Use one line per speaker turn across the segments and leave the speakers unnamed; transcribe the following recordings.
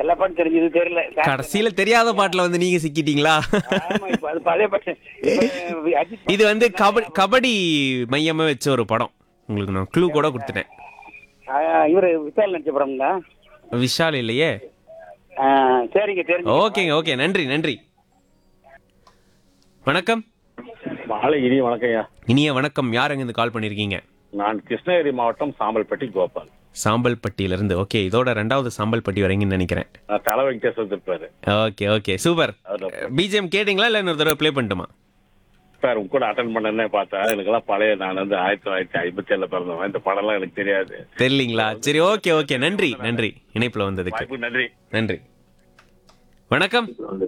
எல்லா பாட்டும் தெரிஞ்சது தெரியல
கடைசியில தெரியாத பாட்டுல வந்து நீங்க சிக்கிட்டீங்களா
ஆமா இப்ப அது பழைய பாட்டு இப்ப அஜித்
இது வந்து கபடி கபடி மையமா வச்ச ஒரு படம் உங்களுக்கு நான் க்ளூ கூட கொடுத்துட்டேன்
ஆ, இவரு விசால் நடிச்ச படம்ங்களா
விஷால் இல்லையே
ஆ, சரிங்க தெரிஞ்சு
ஓகேங்க ஓகே நன்றி நன்றி வணக்கம்
மாலை இனிய வணக்கம்யா
இனிய வணக்கம் யார் அங்கிருந்து கால் பண்ணிருக்கீங்க
நான் கிருஷ்ணகிரி மாவட்டம் சாம்பல்பட்டி கோபால்
சாம்பல்பட்டியில இருந்து ஓகே இதோட ரெண்டாவது சாம்பல்பட்டி வரீங்கன்னு நினைக்கிறேன்
நான் தலை வெங்கடேஸ்வர் இருப்பாரு
ஓகே ஓகே சூப்பர் பிஜிஎம் கேட்டிங்களா இல்லை இன்னொரு தடவை ப்ளே பண்ணட்டுமா
சார் உங்க கூட அட்டன் பண்ணனே பார்த்தா எனக்கெல்லாம் பழைய நான் வந்து ஆயிரத்தி தொள்ளாயிரத்தி ஐம்பத்தி ஏழுல பிறந்தவன் இந்த படம்லாம் எனக்கு தெரியாது
தெரியலீங்களா சரி ஓகே ஓகே நன்றி நன்றி இணைப்புல வந்ததுக்கு
வாய்ப்பு நன்றி
நன்றி வணக்கம்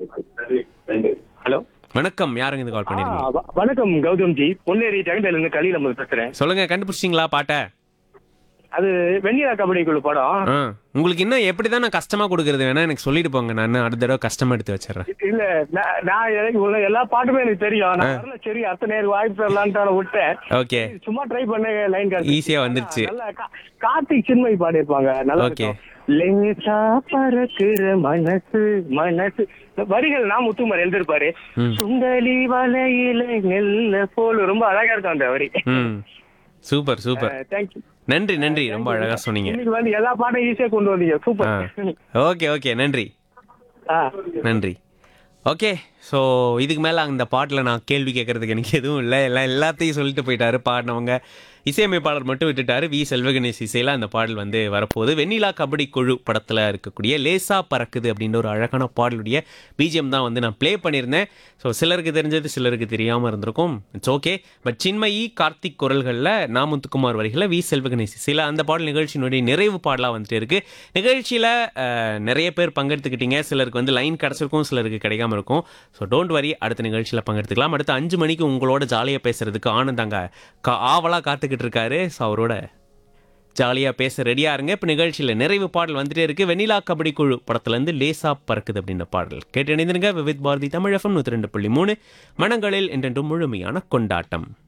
ஹலோ
வணக்கம் யாருங்க இருந்து கால் பண்ணிருக்கீங்க
வணக்கம் கௌதம் ஜி பொன்னேரி ஜெகண்டையில இருந்து கலியில முதல் பேசுறேன்
சொல்லுங்க கண்டுபிடிச்சிங்களா பாட்டை
அது வெண்ணிலா கபடி குழு படம்
ஆ உங்களுக்கு இன்னும் எப்படி தான் நான் கஷ்டமா கொடுக்கறது வேணா எனக்கு சொல்லிட்டு போங்க நான் அடுத்த தடவை கஷ்டமா எடுத்து வச்சிடுறேன்
இல்ல நான் நான் எனக்கு உள்ள எல்லா பாட்டுமே எனக்கு தெரியும் நான் வரல சரி அத்தனை நேரம் வாய்ப்பு தரலான்ட்டு விட்டேன்
ஓகே
சும்மா ட்ரை பண்ண லைன் கார்டு
ஈஸியா வந்துருச்சு
நல்லா கா- கார்த்திக் சின்மை பாடியிருப்பாங்க நல்லா
Okay.
இருக்கும் லேசா பறக்குற மனசு மனசு இந்த வரிகள் நான் முத்துமார் எழுதிருப்பாரு
ம்.
சுண்டலி வலையில நெல்ல போல ரொம்ப அழகா இருக்கும் அந்த வரி
ம் சூப்பர் சூப்பர்
தேங்க்யூ
நன்றி நன்றி ரொம்ப அழகா சொன்னீங்க
இன்னைக்கு வந்து எல்லா பாட்டும் ஈஸியா கொண்டு வந்தீங்க
ஆ
சூப்பர்
ஓகே ஓகே நன்றி
ஆ
நன்றி ஓகே ஸோ இதுக்கு மேலே அந்த பாட்டில் நான் கேள்வி கேட்கறதுக்கு எனக்கு எதுவும் இல்லை எல்லாம் எல்லாத்தையும் சொல்லிட்டு போயிட்டாரு பாடினவங்க இசையமைப்பாளர் மட்டும் விட்டுட்டாரு வி செல்வகணேஷ் இசையில் அந்த பாடல் வந்து வரப்போகுது வெண்ணிலா கபடி குழு படத்தில் இருக்கக்கூடிய லேசா பறக்குது அப்படின்ற ஒரு அழகான பாடலுடைய பிஜிஎம் தான் வந்து நான் ப்ளே பண்ணியிருந்தேன் ஸோ சிலருக்கு தெரிஞ்சது சிலருக்கு தெரியாமல் இருந்திருக்கும் it's okay but Chinmayi Karthik குரல்களில் நாமுத்துக்குமார் வரிகளில் வி செல்வகணேஷ் இசையில் அந்த பாடல் நிகழ்ச்சியினுடைய நிறைவு பாடலாக வந்துட்டு இருக்கு நிகழ்ச்சியில் நிறைய பேர் பங்கெடுத்துக்கிட்டீங்க சிலருக்கு வந்து லைன் கிடச்சிருக்கும் சிலருக்கு கிடைக்காம இருக்கும் ஸோ டோன்ட் வரி அடுத்த நிகழ்ச்சியில் பங்கெடுத்துக்கலாம் அடுத்த அஞ்சு மணிக்கு உங்களோட ஜாலியாக பேசுறதுக்கு ஆனந்த் அங்கே கா ஆவலாக காத்துக்கிட்டு இருக்காரு ஸோ அவரோட ஜாலியாக பேச ரெடியாக இருங்க இப்போ நிகழ்ச்சியில் நிறைவு பாடல் வந்துட்டே இருக்கு வெண்ணிலா கபடி குழு படத்துலேருந்து லேசா பறக்குது அப்படின்ற பாடல் கேட்டு இணைந்திருங்க விவித் பாரதி தமிழ் எஃப்எம் நூற்றி ரெண்டு புள்ளி மூணு மனங்களில் என்றென்றும் முழுமையான கொண்டாட்டம்